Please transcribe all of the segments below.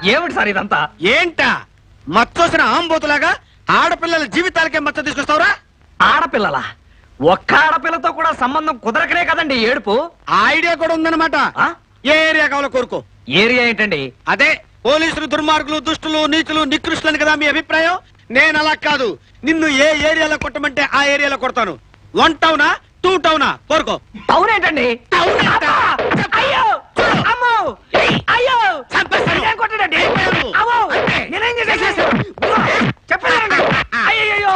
ఏమిటి సార్ ఇదంతా ఏంటా మచ్చోసిన ఆంబోతులాగా ఆడపిల్లల జీవితాలకే మచ్చ తీసుకొస్తావురా ఆడపిల్లల ఒక్క ఆడపిల్లతో కూడా సంబంధం కుదరకనే కదండి ఈ ఏడుపు ఆ ఐడియా కూడా ఉందన్నమాట ఆ? ఏ ఏరియా కావాలో కోరుకో ఏరియా ఏంటండి అదే పోలీసులు దుర్మార్గులు దుష్టులు నీచులు నికృష్టులని కదా మీ అభిప్రాయం నేను అలా కాదు నిన్ను ఏ ఏరియాలో కొట్టమంటే ఆ ఏరియాలో కొడతాను వన్ టౌనా టూ టౌనా కోరుకో టౌన్ ఏంటండి అబ్బా! అయ్యో అమ్మో అయ్యో చంపేస్తాను. నేనేం కొట్టానండి అయిపోయావు. అమ్మో అంతే. నేనేం చేసేసాను చెప్పండి అయ్యో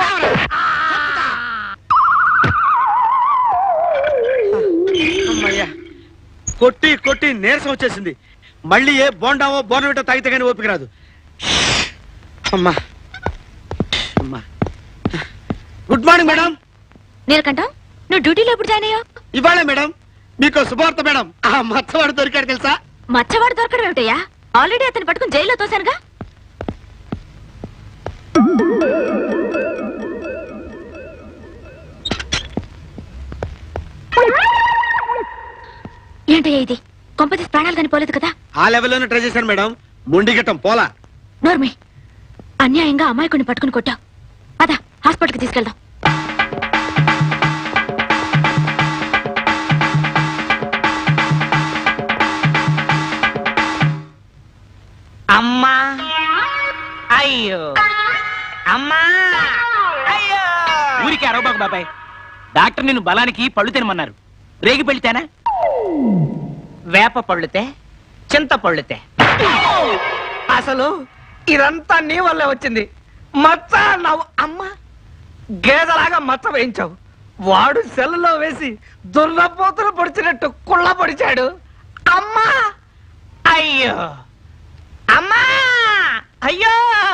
అమ్మయ్యా కొట్టి కొట్టి నీరసం వచ్చేసింది మళ్ళీ ఏ బోండావో బోనవిటో తాగితే కానీ ఓపిక రాదు అమ్మా అమ్మా గుడ్ మార్నింగ్ మేడం నీలకంఠం నువ్వు డ్యూటీలో ఎప్పుడు జాయిన్ అయ్యావు ఇవాళ మేడం మీకు శుభవార్త మేడం ఆ మచ్చవాడు దొరికాడు తెలుసా మచ్చవాడు దొరకడం ఏమిటయ్యా ఆల్రెడీ అతను పట్టుకుని జైల్లో తోశానుగా ఏంటయ్యా ఇది కొంపతీసి ప్రాణాలు కానీ పోలేదు కదా ఆ లెవెల్లోనే ట్రై చేశాను మేడం ముండిగట్టం పోలా నోర్మి అన్యాయంగా అమాయకుడిని పట్టుకుని కొట్టావు పద హాస్పిటల్కి తీసుకెళ్దాం అమ్మా అయ్యో అమ్మా అయ్యో ఊరికి అరవబాకు బాబాయ్ డాక్టర్ నిన్ను బలానికి పళ్ళు తినమన్నారు రేగి పెళ్తేనా వేప పళ్ళుతే చింత పళ్ళుతే అసలు ఇదంతా నీ వల్లే వచ్చింది మచ్చ నవ్వు అమ్మ గేదలాగా మచ్చ వేయించావు వాడు సెల్లులో వేసి దున్నపోతులు పొడిచినట్టు కుళ్ళ పొడిచాడు అమ్మా అయ్యో అమ్మా అయ్యో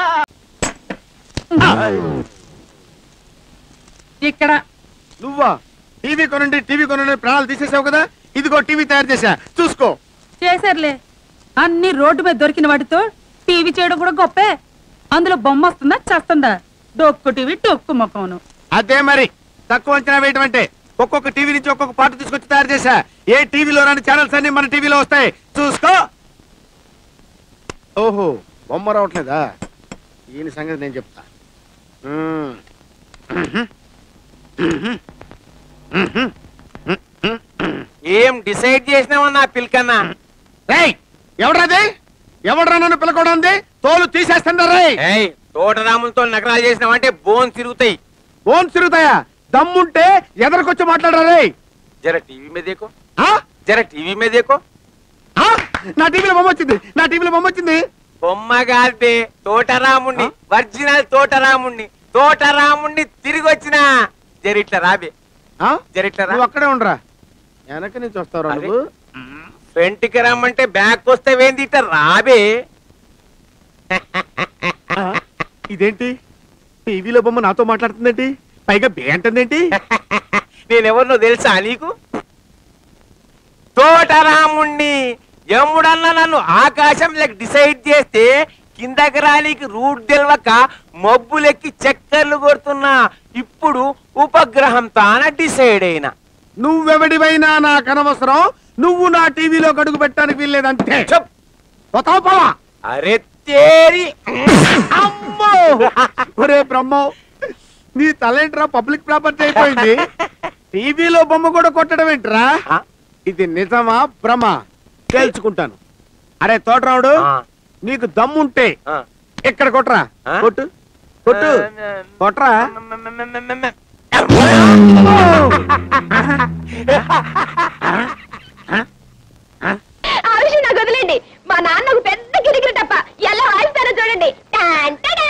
ఇక్కడ నువ్వా టీవీ కొనండి టీవీ కొనండి ప్రాణాలు తీసేసావు కదా ఇదిగో టీవీ తయారు చేశా చూసుకో చేశారులే అన్ని రోడ్డు మీద దొరికిన వాటితో టీవీ చేయడం కూడా గొప్పే అందులో బొమ్మ వస్తుందా చేస్తుందా డొక్కు టీవీ డొక్కు ముఖమును అదే మరి తక్కువ అంచనా వేయటం అంటే ఒక్కొక్క టీవీ నుంచి ఒక్కొక్క పాట తీసుకొచ్చి తయారు చేశా ఏ టీవీలో రాని ఛానల్స్ అన్ని మన టీవీలో వస్తాయి చూసుకో ఓహో బొమ్మ రావట్లేదా ఈయన సంగతి నేను చెప్తా మ్మ్. ఏం డిసైడ్ చేసినావా నా పిల్కన్నా రేయ్ ఎవడ్రాది ఎవడ్రా నన్ను పిలకూడదు ఉంది తోలు తీసేస్తాను రే ఏయ్ తోటరాములతో నగరాలు చేసినావంటే బోన్ తిరుగుతాయి ఫోన్ తిరుగుతాయా దమ్ముంటే ఎదరికొచ్చి మాట్లాడరా రే జర టీవీ మీద దేకో ఆ? జర టీవీ మీద దేకో ఆ? నా టీవీలో బొమ్మ వచ్చింది నా టీవీలో బొమ్మ వచ్చింది బొమ్మ కాదే తోటరాముణ్ణి ఒరిజినల్ తోటరాముణ్ణి తోటరాముణ్ణి తిరిగి వచ్చిన జరిట్ల రాబే ఆ? జరిట్ల రా నువ్వు అక్కడే ఉండరా వెనక నుంచి వస్తావు అరే. నువ్వు ఫ్రంట్కి రమ్మంటే బ్యాక్ వస్తే వేంది ఇట్లా రాబే ఆ? ఇదేంటి టీవీలో బొమ్మ నాతో మాట్లాడుతుందేంటి పైగా బే అంటుందేంటి నేనెవరినో తెలుసా నీకు తోటరాముణ్ణి యముడన్న నన్ను ఆకాశంలోకి డిసైడ్ చేస్తే కిందకి రానికి రూట్ తెలవక మబ్బులెక్కి చక్కర్లు కొడుతున్నా ఇప్పుడు ఉపగ్రహం తాన డిసైడ్ అయినా నువ్వెవడివైనా నాకు అనవసరం నువ్వు నా టీవీలో గడుగు పెట్టడానికి వీల్లేదంతే చెప్ పోతావా పోవా అరే తేరి అమ్మో ఒరే బ్రహ్మం నీ తలేంట్రా పబ్లిక్ ప్రాపర్టీ అయిపోయింది టీవీలో బొమ్మ కూడా కొట్టడం ఏంట్రా ఆ? ఇది నిజమా భ్రమ తేల్చుకుంటాను అరే తోటరావుడు ఆ. నీకు దమ్ముంటే ఆ. ఇక్కడ కొట్రా ఆ? కొట్టు కొట్టు కొట్రా ఆ విషయం నాకు వదిలేండి మా నాన్న ఒక పెద్ద గిరిగిరి తప్ప ఎలా వాయిస్తారో చూడండి టాన్ టాడా!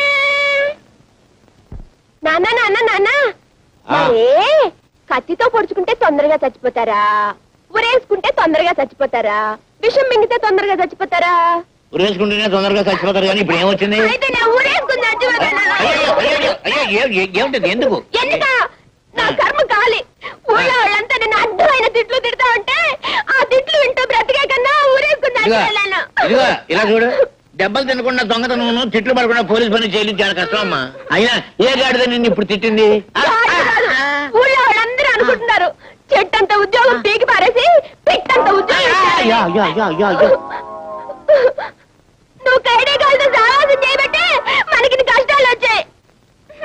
నాన్న నాన్న నాన్న ఆ. మరే కత్తితో పొడుచుకుంటే తొందరగా చచ్చిపోతారా ఉరేసుకుంటే తొందరగా చచ్చిపోతారా విషం మింగితే తొందరగా చచ్చిపోతారా ఉరేసుకుంటేనే తొందరగా చచ్చిపోతారు కానీ ఇప్పుడు ఏమొచ్చింది అయితే నేను ఊరేసుకుని చచ్చిపోతానా అయ్యో, అయ్యో, అయ్యో, ఏ- ఏ- ఏమిటది ఎందుకు ఎందుక నా కర్మ కాలి ఊళ్ళో వాళ్ళంతా నేను అడ్డమైన తిట్లు తిడతా ఉంటే ఆ తిట్లు వింటూ బ్రతికే కన్నా ఊరేసుకుని ఇదిగో చచ్చిపోయాను ఇదిగో ఇలా చూడు దెబ్బలు తినకుండా దొంగతనం తిట్లు పడకుండా పోలీస్ పని చేయలేదు చాలా కష్టం అమ్మా అయినా ఏ గాడిద నిన్ను ఇప్పుడు తిట్టింది ఆ, కాదు, కాదు. ఊళ్ళో వాళ్ళందరూ అనుకుంటున్నారు చెట్టంత ఉద్యోగం పీకి పారేసి పిట్టంత ఉద్యోగం యా, ఇచ్చారని. యా, యా, యా, యా. నువ్వు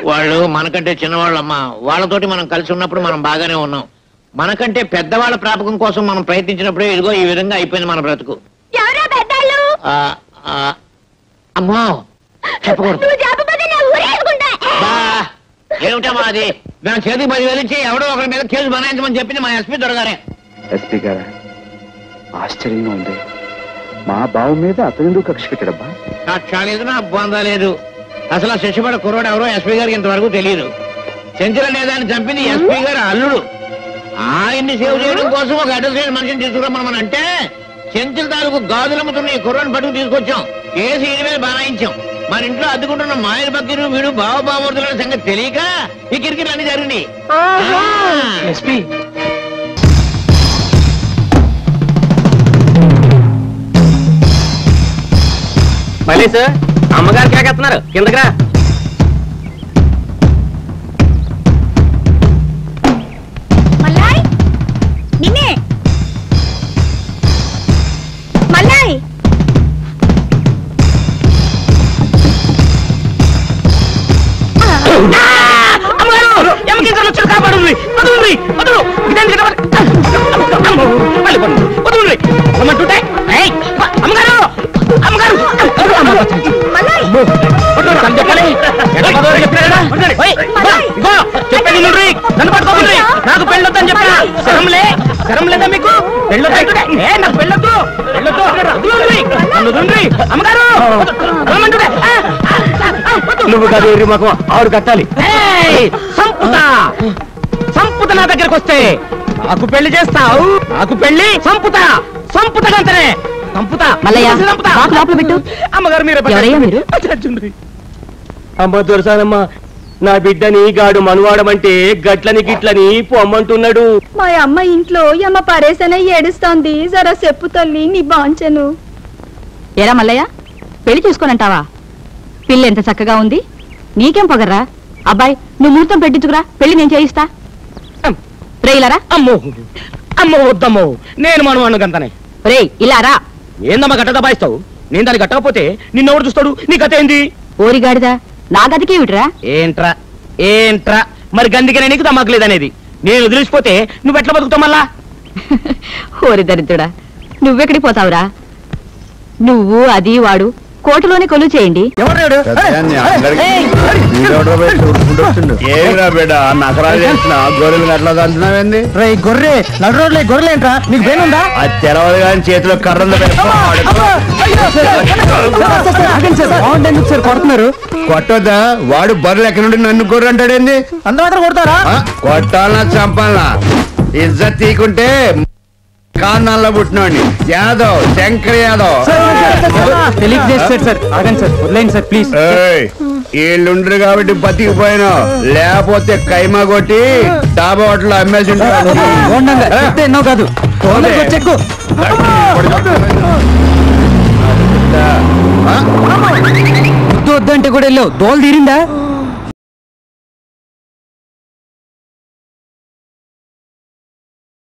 వాళ్ళు మనకంటే చిన్నవాళ్ళమ్మా వాళ్ళతోటి మనం కలిసి ఉన్నప్పుడు మనం బాగానే ఉన్నాం మనకంటే పెద్దవాళ్ళ ప్రాపకం కోసం మనం ప్రయత్నించినప్పుడే ఇదిగో ఈ విధంగా అయిపోయింది మన బ్రతుకు ఎవరో పెద్దాళ్ళు ఆ, ఆ, అమ్మో చెప్పకూడదు నువ్వు చెప్పకపోతే నా ఊరేసుకుంటా బా, ఏమిటమ్మా అది మేము చేతికి పది వేలు ఇచ్చి ఎవడో ఒకరి మీద కేసు బనాయించమని చెప్పింది మా ఎస్పీ దొరగారే ఎస్పీ గారా ఆశ్చర్యంగా ఉంది మా బావు మీద అతను ఎందుకు కక్ష పెట్టడబ్బా కక్ష లేదు నా బొంద లేదు అసలు ఆ శిక్షపడ కుర్రోడు ఎవరో ఎస్పీ గారికి ఇంతవరకు తెలియదు సెంచర లేదాన్ని చంపింది ఎస్పీ గారు అల్లుడు ఆయన్ని సేవ్ చేయడం కోసం ఒక అడ్రస్ మనిషిని తీసుకురమ్మని మనం అంటే చెంచుల తాలూకు గాజులమ్ముతున్న ఈ కుర్రాన్ని పట్టుకు తీసుకొచ్చాం కేసు ఈయన మీద బనాయించాం మన ఇంట్లో అద్దుకుంటున్న మాయల బకీరు వీడు బావ బావమూర్తుల సంగతి తెలియక ఈ కిరికిరి అన్ని జరిగింది ఎస్పీ మళ్ళీ సార్ అమ్మగారు కేకేస్తున్నారు కిందకి రా మల్లాయ్ నిన్నే మల్లాయ్ అమ్మగారు ఎమ్మకి వచ్చాడు కాపాడుంది వదులుంది వదులు ఇదేంటి కదా అమ్మో మళ్ళీ పన్ను వదులుంది రమ్మంటుంటే ఏయ్, అమ్మగారు అమ్మగారు అమ్మో, వదులు, తను చెప్పాలి ఎక్కడ పదవులు చెప్పారు కదా? ఓయ్, ఇగో, ఇగో, చెప్పేది నుండ్రి, నన్ను పట్టుకోకుండ్రి. నాకు పెళ్ళొద్దని చెప్పా శరంలే శరం లేదా మీకు పెళ్ళొద్దు ఏ నాకు పెళ్ళొద్దు పెళ్ళొద్దు వదులుండ్రి, నన్ను వదులుండ్రి. అమ్మగారు రమ్మంటుంటే ఆ, ఆ, ఆ, వద్దు. నువ్వు కాదు మాకు ఆవిడ కట్టాలి ఏయ్! సంపుతా సంపుత నా దగ్గరకు వస్తే నాకు పెళ్లి చేస్తావు నాకు పెళ్లి సంపుతా సంపుతగంతనే సంపుతా మల్లయ్య, సంపుతా. బాక్స్ లోపల పెట్టు. అమ్మగారు మీరే పెట్టండి. ఎవరయ్యా మీరు? అచ్చచ్చుండ్రి. అమ్మ దొరసానమ్మ నా బిడ్డని గాడు మనువాడమంటే గట్లని గిట్లని పొమ్మంటున్నాడు మా అమ్మ ఇంట్లో యమ్మ పరేసన ఏడుస్తోంది జరా చెప్పు తల్లి నీ బాంచను ఏరా మల్లయ్య పెళ్లి చూసుకోనంటావా పిల్ల ఎంత చక్కగా ఉంది నీకేం పొగర్రా అబ్బాయి నువ్వు ముహూర్తం పెట్టించుకురా పెళ్లి నేను చేయిస్తా రేయిలారా అమ్మో అమ్మో వద్దమ్మో నేను మనవాణ్ణు గంతనే రే ఇలా రా ఏందమ్మా గట్ట దబాయిస్తావు నేను దాన్ని కట్టకపోతే నిన్నెవడు చూస్తాడు నీ కథ ఏంది ఓరిగాడిదా నా గదికి విట్రా ఏంట్రా ఏంట్రా మరి గందికనే నీకు దమ్మకలేదనేది నేను వదిలేసిపోతే నువ్వు ఎట్లా బతుకుతావు మళ్ళా ఓరి దరిద్రుడా నువ్వెక్కడికి పోతావురా నువ్వు అది వాడు కోటలోనే కొలువు చేయండి ఏమిరా బిడ్డ నకరాలు చేసిన గొర్రెలు అట్లా దంచున్నావేంది గొర్రె నడు రోడ్లే గొర్రెలేంట్రా నీకు పేనుందా అది తెరవదు కానీ చేతిలో కర్రలు సార్ కొడుతున్నారు కొట్టొద్దా వాడు బర్రెలు ఎక్కడి నుండి నన్ను గొర్రె అంటాడేంది అంత మాత్రం కొడతారా ఆ, కొట్టాలనా చంపాలనా ఇజ్జత్ తీకుంటే కారణాల్లో పుట్టినోడిని యాదవ్ శంకర్ యాదవ్ తెలియక చేస్తారు సార్ ఆగండి సార్ వదిలేండి సార్ ప్లీజ్ ఏయ్, వీళ్ళుండ్రు కాబట్టి బతికిపోయినా లేకపోతే కైమా కొట్టి డాబా హోటల్ అమ్మేసి ఉంటాడు. చెప్తే ఎన్నో కాదు ఓకే. చెక్కు ఆ? వద్దు వద్దంటే కూడా వెళ్ళావు దోలు తీరిందా